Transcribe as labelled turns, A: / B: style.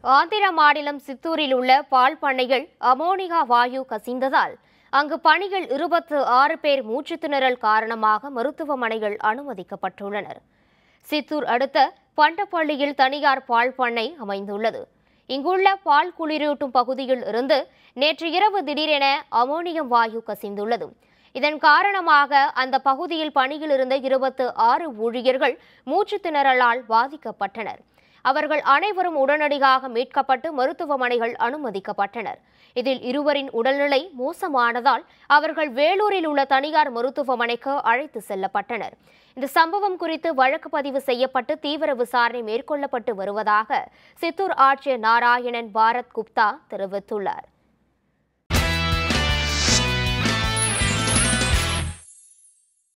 A: ஆந்திர மாநிலம் சித்தூரில் உள்ள பால் பண்ணைகள் அமோனியா வாயு கசிந்ததால் அங்கு பணிகள் இருபத்து ஆறு பேர் மூச்சுத் திணறல் காரணமாக மருத்துவமனைகள் அனுமதிக்கப்பட்டுள்ளனர் சித்தூர் அடுத்த பண்டப்பள்ளியில் தனியார் பால் பண்ணை அமைந்துள்ளது இங்குள்ள பால் குளிரூட்டும் பகுதியில் இருந்து நேற்று இரவு திடீரென அமோனியம் வாயு கசிந்துள்ளது இதன் காரணமாக அந்த பகுதியில் பணியில் இருந்த இருபத்து ஆறு ஊழியர்கள் மூச்சுத் திணறலால் பாதிக்கப்பட்டனர் அவர்கள் அனைவரும் உடனடியாக மீட்கப்பட்டு மருத்துவமனைகள் அனுமதிக்கப்பட்டனர் இதில் இருவரின் உடல்நிலை மோசமானதால் அவர்கள் வேலூரில் உள்ள தனியார் மருத்துவமனைக்கு அழைத்து செல்லப்பட்டனர் இந்த சம்பவம் குறித்து வழக்கு பதிவு செய்யப்பட்டு தீவிர விசாரணை மேற்கொள்ளப்பட்டு வருவதாக சித்தூர் ஆட்சியர் நாராயணன் பாரத் குப்தா தெரிவித்துள்ளார்